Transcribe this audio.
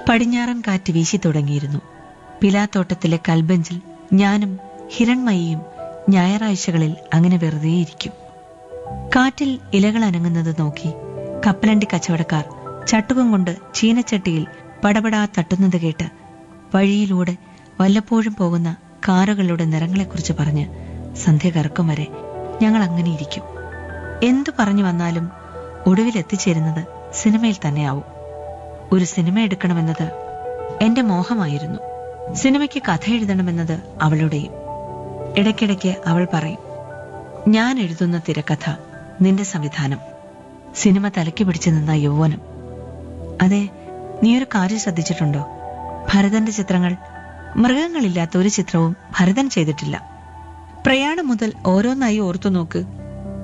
പടിഞ്ഞാറൻ കാറ്റ് വീശി തുടങ്ങിയിരുന്നു പിലാത്തോട്ടത്തിലെ കൽബെഞ്ചിൽ ഞാനും ഹിരൺമയിയും ഞായറാഴ്ചകളിൽ അങ്ങനെ വെറുതെയിരിക്കും കാറ്റിൽ ഇലകൾ അനങ്ങുന്നത് നോക്കി കപ്പലണ്ടി കച്ചവടക്കാർ ചട്ടുകം കൊണ്ട് ചീനച്ചട്ടിയിൽ പടപടാ തട്ടുന്നത് കേട്ട് വഴിയിലൂടെ വല്ലപ്പോഴും പോകുന്ന കാറുകളുടെ നിറങ്ങളെക്കുറിച്ച് പറഞ്ഞ് സന്ധ്യ കറക്കും വരെ ഞങ്ങൾ അങ്ങനെ ഇരിക്കും എന്തു പറഞ്ഞു വന്നാലും ഒടുവിൽ എത്തിച്ചേരുന്നത് സിനിമയിൽ തന്നെയാവും ഒരു സിനിമ എടുക്കണമെന്നത് എന്റെ മോഹമായിരുന്നു സിനിമയ്ക്ക് കഥ എഴുതണമെന്നത് അവളുടെയും ഇടയ്ക്കിടയ്ക്ക് അവൾ പറയും ഞാൻ എഴുതുന്ന തിരക്കഥ നിന്റെ സംവിധാനം സിനിമ തലയ്ക്ക് പിടിച്ചു നിന്ന യൗവനം അതെ നീ ഒരു കാര്യം ശ്രദ്ധിച്ചിട്ടുണ്ടോ ഭരതന്റെ ചിത്രങ്ങൾ മൃഗങ്ങളില്ലാത്ത ഒരു ചിത്രവും ഭരതൻ ചെയ്തിട്ടില്ല പ്രയാണം മുതൽ ഓരോന്നായി ഓർത്തു നോക്ക്